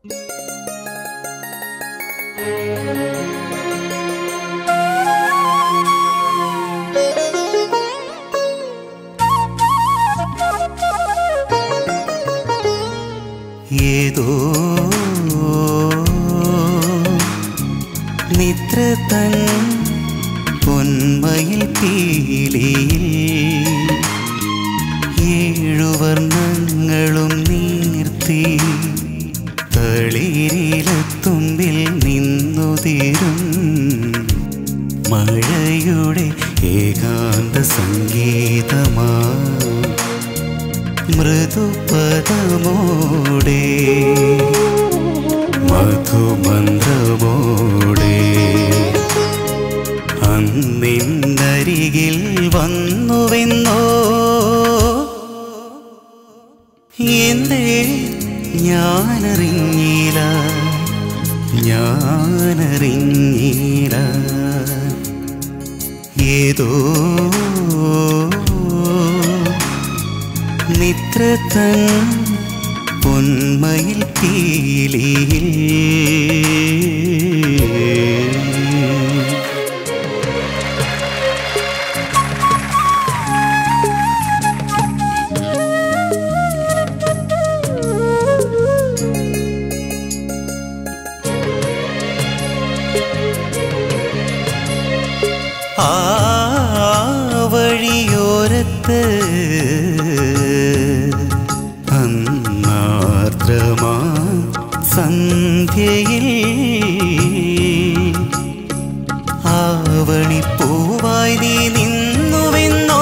ഏതോ നിദ്ര തൻ പൊന്മയിൽ പീലിയിൽ ഏഴുവർണ്ണങ്ങളും നീർത്തി തളിരിലത്തുമ്പിൽ നിന്നുതിരും മഴയുടെ ഏകാന്ത സംഗീതമാ മൃദുപദമോടെ മധുമന്ത്രമോടെ അന്നിന്നരികിൽ വന്നുവെന്നോ എന്തേ ഞാനറിഞ്ഞില്ല ഞാനറിഞ്ഞില്ല ഏതോ നിദ്ര തൻ പൊന്മയിൽ പീലിയിൽ ആ വഴിയോരത്ത് അന്നാർദ്രമാ സന്ധ്യയിൽ ആവണിപ്പൂവായി നീ നിന്നുവെന്നോ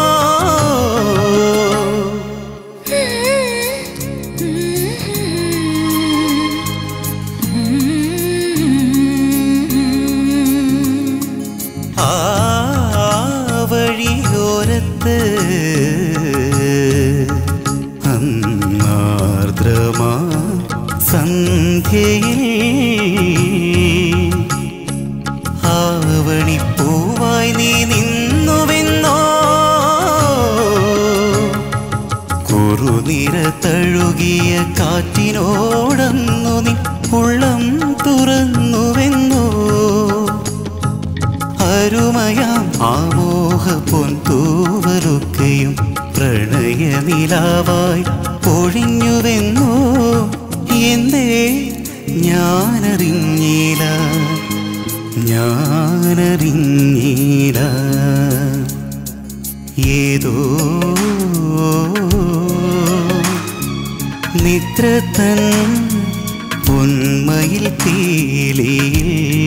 ആ വഴിയോരത്ത് അന്നാർദ്രമാ സന്ധ്യയിൽ ആവണിപ്പൂവായി നീ നിന്നുവെന്നോ കുറുനിര തഴുകിയ കാറ്റിനോടന്നു നീ ഉള്ളം തുറന്നുവെന്നോ അരുമയാം ആമോഹ പൊൻതൂവലൊക്കെയും പ്രണയനിലാവായി പൊഴിഞ്ഞുവെന്നോ എന്തേ ഞാനറിഞ്ഞില്ല ഞാനറിഞ്ഞില്ല ഏതോ നിദ്ര തൻ പൊന്മയിൽ പീലിയിൽ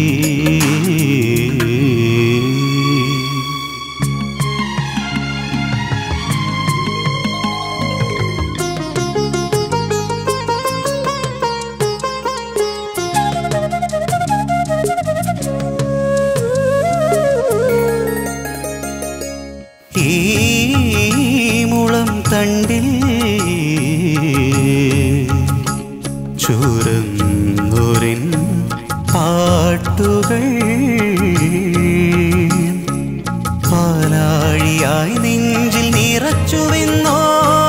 ഈ മുളം തണ്ടിൽ ചുരന്നൊരിൻ പാട്ടുകൾ പാലാഴിയായി നെഞ്ചിൽ നിറച്ചുവെന്നോ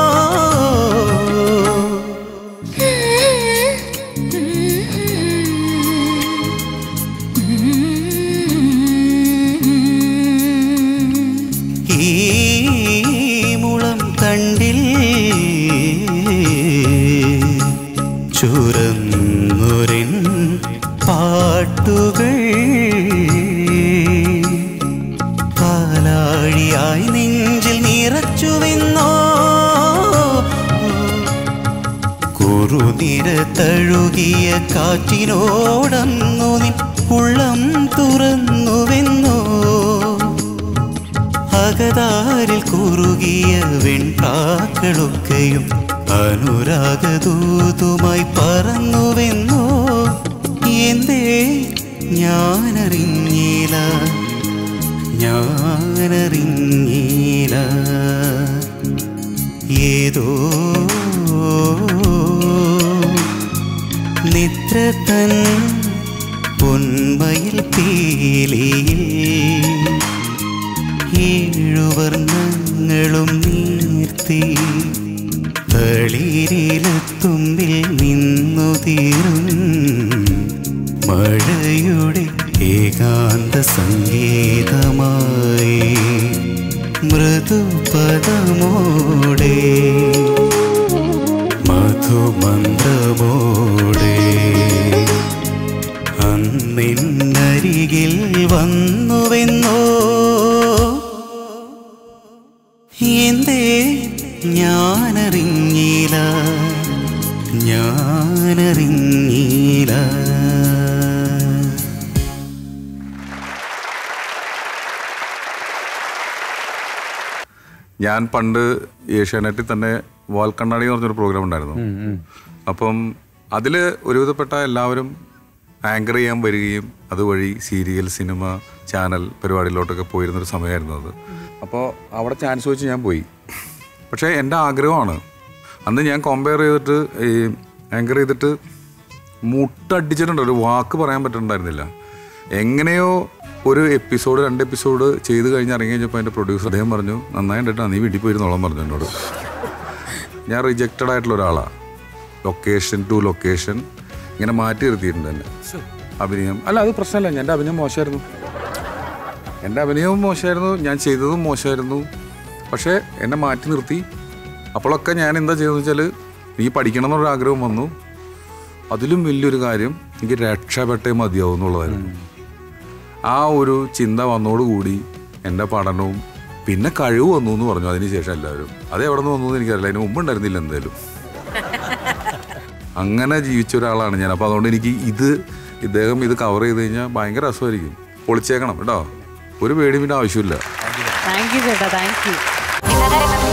ഈ മുളം തണ്ടിൽ ചുരന്നൊരിൻ പാട്ടുകൾ പാലാഴിയായി നെഞ്ചിൽ നിറച്ചുവെന്നോ കുറുനിര തഴുകിയ കാറ്റിനോടന്നു നിൻ ഉള്ളം തുറന്നുവെന്നോ അകതാരിൽ കുറുകിയ വെൺപാക്കളൊക്കെയും അനുരാഗദൂതുമായി പറന്നുവെന്നോ എന്തേ ഞാനറിഞ്ഞില്ല ഞാനറിഞ്ഞില്ല ഏതോ നിദ്ര തൻ പൊന്മയിൽ പീലിയിൽ ഏഴുവർണ്ണങ്ങളും നീർത്തി തളിരിലത്തുമ്പിൽ നിന്നു തീരും മഴയുടെ ഏകാന്ത സംഗീതമായി മൃദുപദമോടെ മധുമന്ത്രമോടെ അന്നിന്നരികിൽ വന്നുവെന്നോ എന്തേ ഞാനറിഞ്ഞില്ല ഞാനറിഞ്ഞില്ല ഞാൻ പണ്ട് ഏഷ്യാനെറ്റിൽ തന്നെ വാൽ കണ്ണാടി എന്ന് പറഞ്ഞൊരു പ്രോഗ്രാം ഉണ്ടായിരുന്നു അപ്പം അതിൽ ഒരുവിധപ്പെട്ട എല്ലാവരും ആങ്കർ ചെയ്യാൻ വരികയും അതുവഴി സീരിയൽ സിനിമ ചാനൽ പരിപാടിയിലോട്ടൊക്കെ പോയിരുന്നൊരു സമയമായിരുന്നു അത് അപ്പോൾ അവിടെ ചാൻസ് വെച്ച് ഞാൻ പോയി പക്ഷേ എൻ്റെ ആഗ്രഹമാണ് അന്ന് ഞാൻ കമ്പയർ ചെയ്തിട്ട് ഈ ആങ്കർ ചെയ്തിട്ട് മുട്ടടിച്ചിട്ടുണ്ട് ഒരു വാക്ക് പറയാൻ പറ്റുന്നുണ്ടായിരുന്നില്ല എങ്ങനെയോ ഒരു എപ്പിസോഡ് രണ്ട് എപ്പിസോഡ് ചെയ്ത് കഴിഞ്ഞ് ഇറങ്ങി കഴിഞ്ഞപ്പോൾ എൻ്റെ പ്രൊഡ്യൂസർ അദ്ദേഹം പറഞ്ഞു നന്നായിട്ടാ നീ വീട്ടിൽ പോയിരുന്നോളം പറഞ്ഞു എന്നോട് ഞാൻ റിജക്റ്റഡ് ആയിട്ടുള്ള ഒരാളാണ് ലൊക്കേഷൻ ടു ലൊക്കേഷൻ ഇങ്ങനെ മാറ്റി നിർത്തിയിട്ടുണ്ട് എന്നെ അഭിനയം അല്ല അത് പ്രശ്നമല്ല എൻ്റെ അഭിനയം മോശമായിരുന്നു എൻ്റെ അഭിനയവും മോശമായിരുന്നു ഞാൻ ചെയ്തതും മോശമായിരുന്നു പക്ഷേ എന്നെ മാറ്റി നിർത്തി അപ്പോഴൊക്കെ ഞാൻ എന്താ ചെയ്തതെന്ന് വെച്ചാൽ നീ പഠിക്കണം എന്നൊരു ആഗ്രഹം വന്നു അതിലും വലിയൊരു കാര്യം എനിക്ക് രക്ഷപ്പെട്ടേ മതിയാവും എന്നുള്ളതായിരുന്നു ആ ഒരു ചിന്ത വന്നോടുകൂടി എൻ്റെ പഠനവും പിന്നെ കഴിവ് വന്നു എന്ന് പറഞ്ഞു അതിന് ശേഷം എല്ലാവരും അത് എവിടെ നിന്ന് വന്നു എന്ന് എനിക്കറിയില്ല അതിന് മുമ്പ് ഉണ്ടായിരുന്നില്ല എന്തായാലും അങ്ങനെ ജീവിച്ച ഒരാളാണ് ഞാൻ അപ്പോൾ അതുകൊണ്ട് എനിക്ക് ഇത് ഇദ്ദേഹം ഇത് കവർ ചെയ്ത് കഴിഞ്ഞാൽ ഭയങ്കര രസമായിരിക്കും പൊളിച്ചേക്കണം കേട്ടോ ഒരു പേടി പിന്നെ ആവശ്യമില്ല താങ്ക് യു ചേട്ടാ താങ്ക് യു ഇന്നലെ